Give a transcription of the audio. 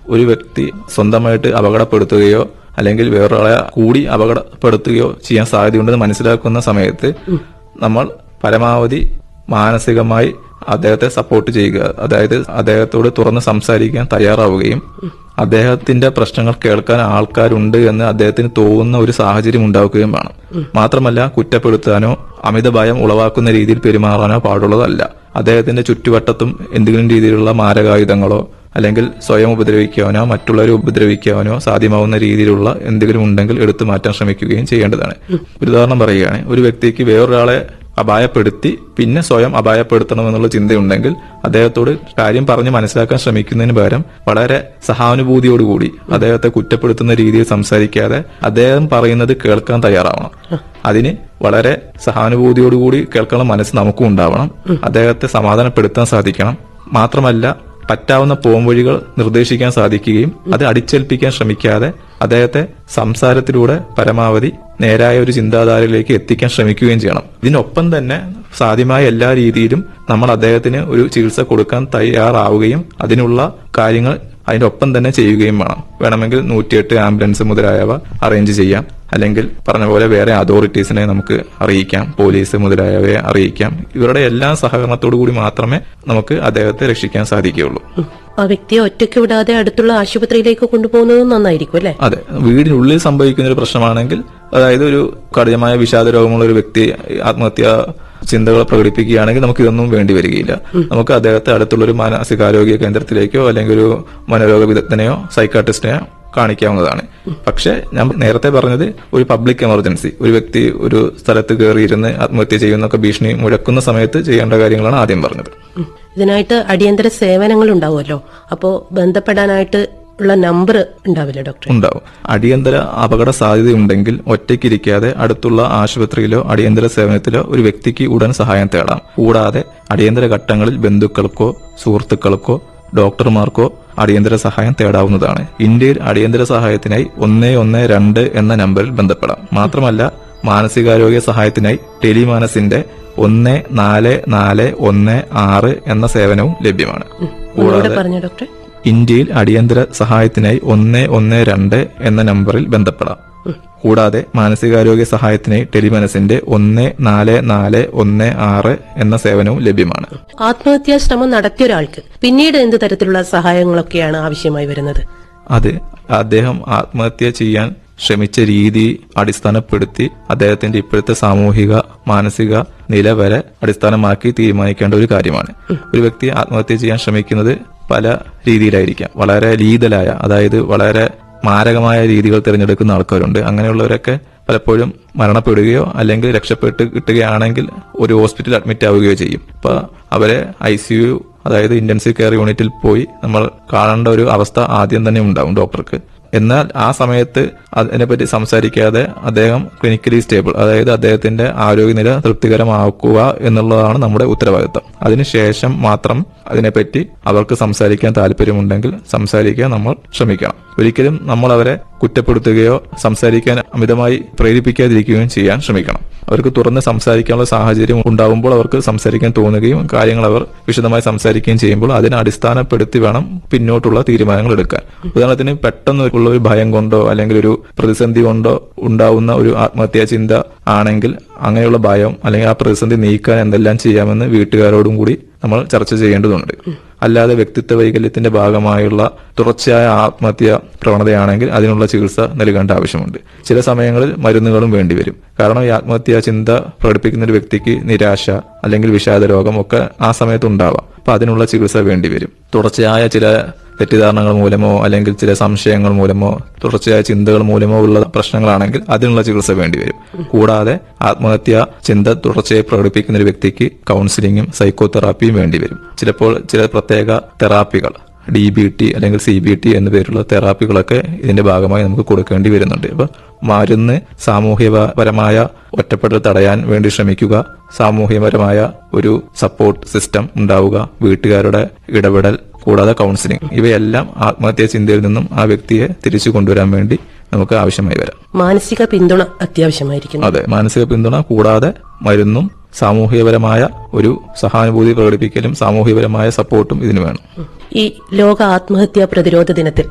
ഒരു വ്യക്തി സ്വന്തമായിട്ട് അപകടപ്പെടുത്തുകയോ അല്ലെങ്കിൽ വേറൊരാളെ കൂടി അപകടപ്പെടുത്തുകയോ ചെയ്യാൻ സാധ്യതയുണ്ടെന്ന് മനസ്സിലാക്കുന്ന സമയത്ത് നമ്മൾ പരമാവധി മാനസികമായി അദ്ദേഹത്തെ സപ്പോർട്ട് ചെയ്യുക അതായത് അദ്ദേഹത്തോട് തുറന്ന് സംസാരിക്കാൻ തയ്യാറാവുകയും അദ്ദേഹത്തിന്റെ പ്രശ്നങ്ങൾ കേൾക്കാൻ ആൾക്കാരുണ്ട് എന്ന് അദ്ദേഹത്തിന് തോന്നുന്ന ഒരു സാഹചര്യം ഉണ്ടാക്കുകയും വേണം മാത്രമല്ല കുറ്റപ്പെടുത്താനോ അമിത ഭയം ഉളവാക്കുന്ന രീതിയിൽ പെരുമാറാനോ പാടുള്ളതല്ല അദ്ദേഹത്തിന്റെ ചുറ്റുവട്ടത്തും എന്തെങ്കിലും രീതിയിലുള്ള മാരകായുധങ്ങളോ അല്ലെങ്കിൽ സ്വയം ഉപദ്രവിക്കാനോ മറ്റുള്ളവരെ ഉപദ്രവിക്കാനോ സാധ്യമാവുന്ന രീതിയിലുള്ള എന്തെങ്കിലും ഉണ്ടെങ്കിൽ എടുത്തു മാറ്റാൻ ശ്രമിക്കുകയും ചെയ്യേണ്ടതാണ് ഒരു ഉദാഹരണം പറയുകയാണ് ഒരു വ്യക്തിക്ക് വേറൊരാളെ അപായപ്പെടുത്തി പിന്നെ സ്വയം അപായപ്പെടുത്തണമെന്നുള്ള ചിന്തയുണ്ടെങ്കിൽ അദ്ദേഹത്തോട് കാര്യം പറഞ്ഞ് മനസ്സിലാക്കാൻ ശ്രമിക്കുന്നതിന് പകരം വളരെ സഹാനുഭൂതിയോടുകൂടി അദ്ദേഹത്തെ കുറ്റപ്പെടുത്തുന്ന രീതിയിൽ സംസാരിക്കാതെ അദ്ദേഹം പറയുന്നത് കേൾക്കാൻ തയ്യാറാവണം അതിന് വളരെ സഹാനുഭൂതിയോടുകൂടി കേൾക്കാനുള്ള മനസ്സ് നമുക്കും ഉണ്ടാവണം അദ്ദേഹത്തെ സമാധാനപ്പെടുത്താൻ സാധിക്കണം മാത്രമല്ല പറ്റാവുന്ന പോംവഴികൾ നിർദ്ദേശിക്കാൻ സാധിക്കുകയും അത് അടിച്ചേൽപ്പിക്കാൻ ശ്രമിക്കാതെ അദ്ദേഹത്തെ സംസാരത്തിലൂടെ പരമാവധി നേരായ ഒരു ചിന്താധാരയിലേക്ക് എത്തിക്കാൻ ശ്രമിക്കുകയും ചെയ്യണം ഇതിനൊപ്പം തന്നെ സാധ്യമായ എല്ലാ രീതിയിലും നമ്മൾ അദ്ദേഹത്തിന് ഒരു ചികിത്സ കൊടുക്കാൻ തയ്യാറാവുകയും അതിനുള്ള കാര്യങ്ങൾ അതിന്റെ ഒപ്പം തന്നെ ചെയ്യുകയും വേണം വേണമെങ്കിൽ നൂറ്റിയെട്ട് ആംബുലൻസ് മുതലായവ അറേഞ്ച് ചെയ്യാം അല്ലെങ്കിൽ പറഞ്ഞ പോലെ വേറെ അതോറിറ്റീസിനെ നമുക്ക് അറിയിക്കാം പോലീസ് മുതലായവയെ അറിയിക്കാം ഇവരുടെ എല്ലാ സഹകരണത്തോടു കൂടി മാത്രമേ നമുക്ക് അദ്ദേഹത്തെ രക്ഷിക്കാൻ സാധിക്കുകയുള്ളൂ ആ വ്യക്തിയെ ഒറ്റയ്ക്ക് വിടാതെ അടുത്തുള്ള ആശുപത്രിയിലേക്ക് കൊണ്ടുപോകുന്നത് നന്നായിരിക്കും അല്ലെ അതെ വീടിനുള്ളിൽ സംഭവിക്കുന്ന ഒരു പ്രശ്നമാണെങ്കിൽ അതായത് ഒരു കഠിനമായ വിഷാദ രോഗമുള്ള ഒരു വ്യക്തി ആത്മഹത്യ ചിന്തകൾ പ്രകടിപ്പിക്കുകയാണെങ്കിൽ നമുക്ക് ഇതൊന്നും വേണ്ടി വരികയില്ല നമുക്ക് അദ്ദേഹത്തെ അടുത്തുള്ള ഒരു മാനസികാരോഗ്യ കേന്ദ്രത്തിലേക്കോ അല്ലെങ്കിൽ ഒരു മനോരോഗ വിദഗ്ധനെയോ സൈക്കാട്രിസ്റ്റിനെയോ കാണിക്കാവുന്നതാണ് പക്ഷെ ഞാൻ നേരത്തെ പറഞ്ഞത് ഒരു പബ്ലിക് എമർജൻസി ഒരു വ്യക്തി ഒരു സ്ഥലത്ത് കയറിയിരുന്ന് ആത്മഹത്യ ചെയ്യുന്നൊക്കെ ഭീഷണി മുഴക്കുന്ന സമയത്ത് ചെയ്യേണ്ട കാര്യങ്ങളാണ് ആദ്യം പറഞ്ഞത് ഉം. ഇതിനായിട്ട് അടിയന്തര സേവനങ്ങൾ ഉണ്ടാവുമല്ലോ അപ്പോ ബന്ധപ്പെടാനായിട്ട് ഉള്ള നമ്പർ ഉണ്ടാവില്ല ഡോക്ടർ ഉണ്ടാവും അടിയന്തര അപകട സാധ്യതയുണ്ടെങ്കിൽ ഒറ്റയ്ക്കിരിക്കാതെ അടുത്തുള്ള ആശുപത്രിയിലോ അടിയന്തര സേവനത്തിലോ ഒരു വ്യക്തിക്ക് ഉടൻ സഹായം തേടാം കൂടാതെ അടിയന്തര ഘട്ടങ്ങളിൽ ബന്ധുക്കൾക്കോ സുഹൃത്തുക്കൾക്കോ ഡോക്ടർമാർക്കോ അടിയന്തര സഹായം തേടാവുന്നതാണ് ഇന്ത്യയിൽ അടിയന്തര സഹായത്തിനായി ഒന്ന് ഒന്ന് രണ്ട് എന്ന നമ്പറിൽ ബന്ധപ്പെടാം മാത്രമല്ല മാനസികാരോഗ്യ സഹായത്തിനായി ടെലിമാനസിന്റെ ഒന്ന് നാല് നാല് ഒന്ന് ആറ് എന്ന സേവനവും ലഭ്യമാണ് ഒന്നുകൂടെ പറഞ്ഞു ഡോക്ടർ ഇന്ത്യയിൽ അടിയന്തര സഹായത്തിനായി ഒന്ന് ഒന്ന് രണ്ട് എന്ന നമ്പറിൽ ബന്ധപ്പെടാം കൂടാതെ മാനസികാരോഗ്യ സഹായത്തിനായി ടെലിമനസിന്റെ ഒന്ന് നാല് നാല് ഒന്ന് ആറ് എന്ന സേവനവും ലഭ്യമാണ് ആത്മഹത്യാ ശ്രമം നടത്തിയ ഒരാൾക്ക് പിന്നീട് എന്ത് തരത്തിലുള്ള സഹായങ്ങളൊക്കെയാണ് ആവശ്യമായി വരുന്നത് അത് അദ്ദേഹം ആത്മഹത്യ ചെയ്യാൻ ശ്രമിച്ച രീതി അടിസ്ഥാനപ്പെടുത്തി അദ്ദേഹത്തിന്റെ ഇപ്പോഴത്തെ സാമൂഹിക മാനസിക നില വരെ അടിസ്ഥാനമാക്കി തീരുമാനിക്കേണ്ട ഒരു കാര്യമാണ് ഒരു വ്യക്തി ആത്മഹത്യ ചെയ്യാൻ ശ്രമിക്കുന്നത് പല രീതിയിലായിരിക്കാം വളരെ ലീതലായ അതായത് വളരെ മാരകമായ രീതികൾ തിരഞ്ഞെടുക്കുന്ന ആൾക്കാരുണ്ട് അങ്ങനെയുള്ളവരൊക്കെ പലപ്പോഴും മരണപ്പെടുകയോ അല്ലെങ്കിൽ രക്ഷപ്പെട്ട് കിട്ടുകയാണെങ്കിൽ ഒരു ഹോസ്പിറ്റലിൽ അഡ്മിറ്റ് ആവുകയോ ചെയ്യും അപ്പൊ അവരെ ഐ സി യു അതായത് ഇന്റൻസീവ് കെയർ യൂണിറ്റിൽ പോയി നമ്മൾ കാണേണ്ട ഒരു അവസ്ഥ ആദ്യം തന്നെ ഉണ്ടാവും ഡോക്ടർക്ക് എന്നാൽ ആ സമയത്ത് അതിനെപ്പറ്റി സംസാരിക്കാതെ അദ്ദേഹം ക്ലിനിക്കലി സ്റ്റേബിൾ അതായത് അദ്ദേഹത്തിന്റെ ആരോഗ്യനില തൃപ്തികരമാക്കുക എന്നുള്ളതാണ് നമ്മുടെ ഉത്തരവാദിത്തം അതിനുശേഷം മാത്രം അതിനെപ്പറ്റി അവർക്ക് സംസാരിക്കാൻ താല്പര്യമുണ്ടെങ്കിൽ സംസാരിക്കാൻ നമ്മൾ ശ്രമിക്കണം ഒരിക്കലും നമ്മൾ അവരെ കുറ്റപ്പെടുത്തുകയോ സംസാരിക്കാൻ അമിതമായി പ്രേരിപ്പിക്കാതിരിക്കുകയും ചെയ്യാൻ ശ്രമിക്കണം അവർക്ക് തുറന്ന് സംസാരിക്കാനുള്ള സാഹചര്യം ഉണ്ടാവുമ്പോൾ അവർക്ക് സംസാരിക്കാൻ തോന്നുകയും കാര്യങ്ങൾ അവർ വിശദമായി സംസാരിക്കുകയും ചെയ്യുമ്പോൾ അതിനെ അടിസ്ഥാനപ്പെടുത്തി വേണം പിന്നോട്ടുള്ള തീരുമാനങ്ങൾ എടുക്കാൻ ഉദാഹരണത്തിന് പെട്ടെന്ന് ഉള്ള ഒരു ഭയം കൊണ്ടോ അല്ലെങ്കിൽ ഒരു പ്രതിസന്ധി കൊണ്ടോ ഉണ്ടാവുന്ന ഒരു ആത്മഹത്യാ ചിന്ത ആണെങ്കിൽ അങ്ങനെയുള്ള ഭയം അല്ലെങ്കിൽ ആ പ്രതിസന്ധി നീക്കാൻ എന്തെല്ലാം ചെയ്യാമെന്ന് വീട്ടുകാരോടും കൂടി നമ്മൾ ചർച്ച ചെയ്യേണ്ടതുണ്ട് അല്ലാതെ വ്യക്തിത്വ വൈകല്യത്തിന്റെ ഭാഗമായുള്ള തുടർച്ചയായ ആത്മഹത്യ പ്രവണതയാണെങ്കിൽ അതിനുള്ള ചികിത്സ നൽകേണ്ട ആവശ്യമുണ്ട് ചില സമയങ്ങളിൽ മരുന്നുകളും വേണ്ടിവരും കാരണം ഈ ആത്മഹത്യാ ചിന്ത പ്രകടിപ്പിക്കുന്ന ഒരു വ്യക്തിക്ക് നിരാശ അല്ലെങ്കിൽ വിഷാദ രോഗം ഒക്കെ ആ സമയത്ത് ഉണ്ടാവാം അപ്പൊ അതിനുള്ള ചികിത്സ വേണ്ടിവരും തുടർച്ചയായ ചില തെറ്റിദ്ധാരണകൾ മൂലമോ അല്ലെങ്കിൽ ചില സംശയങ്ങൾ മൂലമോ തുടർച്ചയായ ചിന്തകൾ മൂലമോ ഉള്ള പ്രശ്നങ്ങളാണെങ്കിൽ അതിനുള്ള ചികിത്സ വേണ്ടിവരും കൂടാതെ ആത്മഹത്യ ചിന്ത തുടർച്ചയായി പ്രകടിപ്പിക്കുന്ന ഒരു വ്യക്തിക്ക് കൗൺസിലിങ്ങും സൈക്കോതെറാപ്പിയും വേണ്ടിവരും ചിലപ്പോൾ ചില പ്രത്യേക തെറാപ്പികൾ ഡി ബി ടി അല്ലെങ്കിൽ സി ബി ടി എന്ന പേരുള്ള തെറാപ്പികളൊക്കെ ഇതിന്റെ ഭാഗമായി നമുക്ക് കൊടുക്കേണ്ടി വരുന്നുണ്ട് അപ്പൊ മരുന്ന് സാമൂഹ്യപരമായ ഒറ്റപ്പെടൽ തടയാൻ വേണ്ടി ശ്രമിക്കുക സാമൂഹ്യപരമായ ഒരു സപ്പോർട്ട് സിസ്റ്റം ഉണ്ടാവുക വീട്ടുകാരുടെ ഇടപെടൽ കൂടാതെ കൗൺസിലിംഗ് ഇവയെല്ലാം ആത്മഹത്യാ ചിന്തയിൽ നിന്നും ആ വ്യക്തിയെ തിരിച്ചു കൊണ്ടുവരാൻ വേണ്ടി നമുക്ക് ആവശ്യമായി വരാം മാനസിക പിന്തുണ അത്യാവശ്യമായിരിക്കുന്നു അതെ മാനസിക പിന്തുണ കൂടാതെ മരുന്നും സാമൂഹികപരമായ ഒരു സഹാനുഭൂതി പ്രകടിപ്പിക്കലും സാമൂഹികപരമായ സപ്പോർട്ടും ഇതിന് വേണം ഈ ലോക ആത്മഹത്യാ പ്രതിരോധ ദിനത്തിൽ